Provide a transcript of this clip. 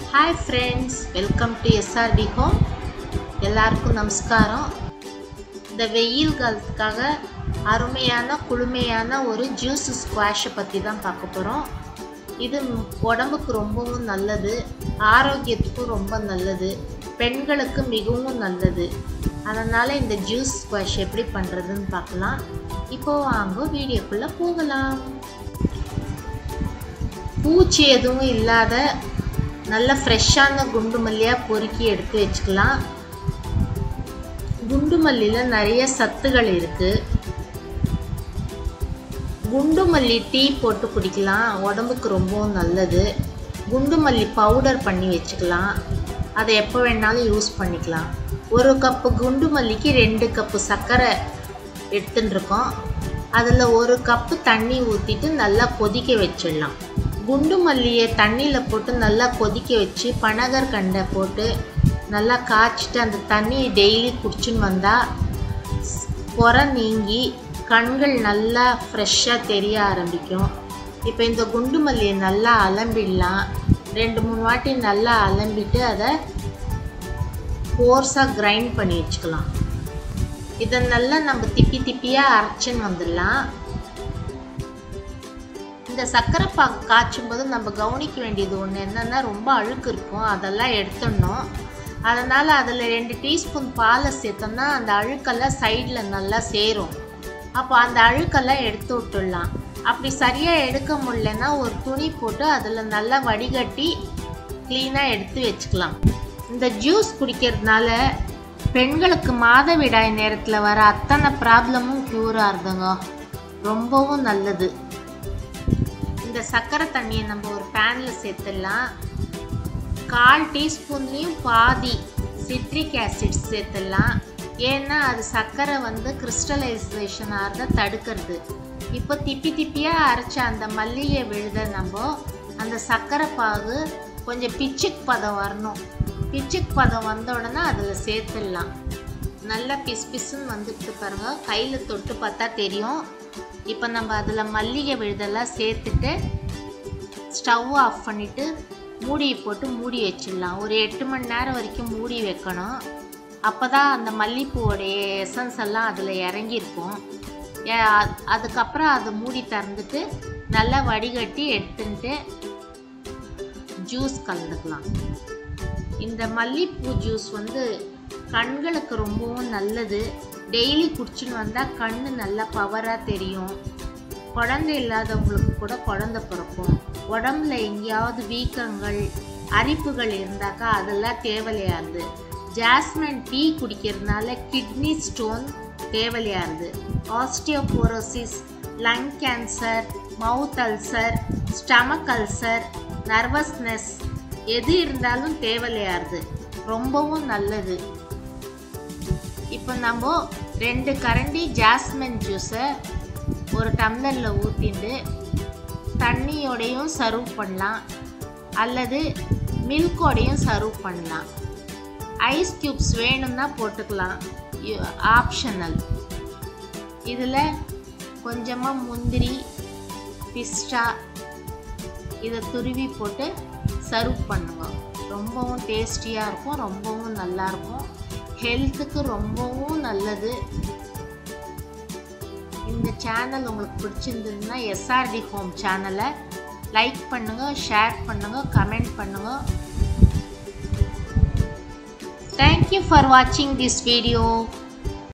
hi friends welcome to SRT home எல்லாருக்கும் நமஸ்காரம் இந்த வெயில் காலத்துக்காக அருமையான குளுமையான ஒரு ஜூஸ் ஸ்குவாஷை பற்றி தான் பார்க்க போகிறோம் இது உடம்புக்கு ரொம்பவும் நல்லது ஆரோக்கியத்துக்கும் ரொம்ப நல்லது பெண்களுக்கு மிகவும் நல்லது அதனால் இந்த ஜூஸ் ஸ்குவாஷ் எப்படி பண்ணுறதுன்னு பார்க்கலாம் இப்போ வாங்க வீடியோக்குள்ளே போகலாம் பூச்சி எதுவும் இல்லாத நல்ல ஃப்ரெஷ்ஷான குண்டு மல்லியாக பொறுக்கி எடுத்து வச்சுக்கலாம் குண்டு மல்லியில் நிறைய சத்துகள் இருக்குது குண்டு மல்லி டீ போட்டு குடிக்கலாம் உடம்புக்கு ரொம்பவும் நல்லது குண்டு மல்லி பவுடர் பண்ணி வச்சுக்கலாம் அதை எப்போ வேணாலும் யூஸ் பண்ணிக்கலாம் ஒரு கப்பு குண்டு மல்லிக்கு ரெண்டு கப்பு சர்க்கரை எடுத்துன்னு இருக்கோம் அதில் ஒரு கப்பு தண்ணி ஊற்றிட்டு நல்லா கொதிக்க வச்சிடலாம் குண்டு மல்லியை தண்ணியில் போட்டு நல்லா கொதிக்க வச்சு பனகர் கண்டை போட்டு நல்லா காய்ச்சிட்டு அந்த தண்ணியை டெய்லி குடிச்சுன்னு வந்தால் புற நீங்கி கண்கள் நல்லா ஃப்ரெஷ்ஷாக தெரிய ஆரம்பிக்கும் இப்போ இந்த குண்டு மல்லியை நல்லா அலம்பிடலாம் ரெண்டு மூணு வாட்டி நல்லா அலம்பிட்டு அதை கோர்ஸாக கிரைண்ட் பண்ணி வச்சுக்கலாம் இதை நல்லா நம்ம திப்பி திப்பியாக அரைச்சின்னு வந்துடலாம் இந்த சர்க்கரை பாக்கு காய்ச்சும் போது நம்ம கவனிக்க வேண்டியது ஒன்று என்னென்னா ரொம்ப அழுக்கு இருக்கும் அதெல்லாம் எடுத்துடணும் அதனால் அதில் ரெண்டு டீஸ்பூன் பாலை சேர்த்தோம்னா அந்த அழுக்கெல்லாம் சைடில் நல்லா சேரும் அப்போ அந்த அழுக்கெல்லாம் எடுத்து விட்டுடலாம் அப்படி சரியாக எடுக்க முடியலன்னா ஒரு துணி போட்டு அதில் நல்லா வடிகட்டி க்ளீனாக எடுத்து வச்சுக்கலாம் இந்த ஜூஸ் குடிக்கிறதுனால பெண்களுக்கு மாதவிடாய் நேரத்தில் வர அத்தனை ப்ராப்ளமும் க்யூர் ஆகுதுங்க ரொம்பவும் நல்லது இந்த சர்க்கரை தண்ணியை நம்ம ஒரு பேனில் சேர்த்துடலாம் கால் டீஸ்பூன்லேயும் பாதி சிட்ரிக் ஆசிட் சேர்த்துடலாம் ஏன்னா அது சர்க்கரை வந்து கிறிஸ்டலைசேஷன் ஆகிறத தடுக்கிறது இப்போ திப்பி திப்பியாக அரைச்ச அந்த மல்லிகை விழுத நம்ம அந்த சர்க்கரை பாகு கொஞ்சம் பிச்சுக்கு பதம் வரணும் பிச்சுக்கு பதம் வந்த உடனே அதில் சேர்த்துடலாம் நல்லா பிஸ் பிஸ்ன்னு வந்துட்டு பாருங்கள் கையில் தொட்டு பார்த்தா தெரியும் இப்போ நம்ம அதில் மல்லிகை விழுதெல்லாம் சேர்த்துட்டு ஸ்டவ் ஆஃப் பண்ணிவிட்டு மூடியை போட்டு மூடி வச்சிடலாம் ஒரு எட்டு மணி நேரம் வரைக்கும் மூடி வைக்கணும் அப்போ தான் அந்த மல்லிப்பூவோடைய எசன்ஸ் எல்லாம் அதில் இறங்கியிருக்கும் அதுக்கப்புறம் அதை மூடி திறந்துட்டு நல்லா வடிகட்டி எடுத்துட்டு ஜூஸ் கலந்துக்கலாம் இந்த மல்லிப்பூ ஜூஸ் வந்து கண்களுக்கு ரொம்பவும் நல்லது டெய்லி குடிச்சுன்னு வந்தால் கண் நல்லா பவராக தெரியும் குழந்தை இல்லாதவங்களுக்கு கூட குழந்தை பிறக்கும் உடம்புல எங்கேயாவது வீக்கங்கள் அரிப்புகள் இருந்தாக்கா அதெல்லாம் தேவையாகுது ஜாஸ்மின் டீ குடிக்கிறதுனால கிட்னி ஸ்டோன் தேவையாகுது osteoporosis lung cancer mouth ulcer stomach ulcer nervousness எது இருந்தாலும் தேவையாகுது ரொம்பவும் நல்லது இப்போ நம்ம ரெண்டு கரண்டி ஜாஸ்மின் ஜூஸை ஒரு டம்ளரில் ஊற்றிட்டு தண்ணியோடையும் சர்வ் பண்ணலாம் அல்லது மில்கோடையும் சர்வ் பண்ணலாம் ஐஸ் க்யூப்ஸ் வேணும்னா போட்டுக்கலாம் ஆப்ஷனல் இதில் கொஞ்சமாக முந்திரி பிஸ்டா இதை துருவி போட்டு சர்வ் பண்ணுங்க ரொம்பவும் டேஸ்டியாக இருக்கும் ரொம்பவும் நல்லாயிருக்கும் ஹெல்த்துக்கு ரொம்பவும் நல்லது இந்த சேனல் உங்களுக்கு பிடிச்சிருந்ததுன்னா எஸ்ஆர்டி ஹோம் சேனலை லைக் பண்ணுங்கள் ஷேர் பண்ணுங்கள் கமெண்ட் பண்ணுங்கள் தேங்க்யூ ஃபார் வாட்சிங் திஸ் வீடியோ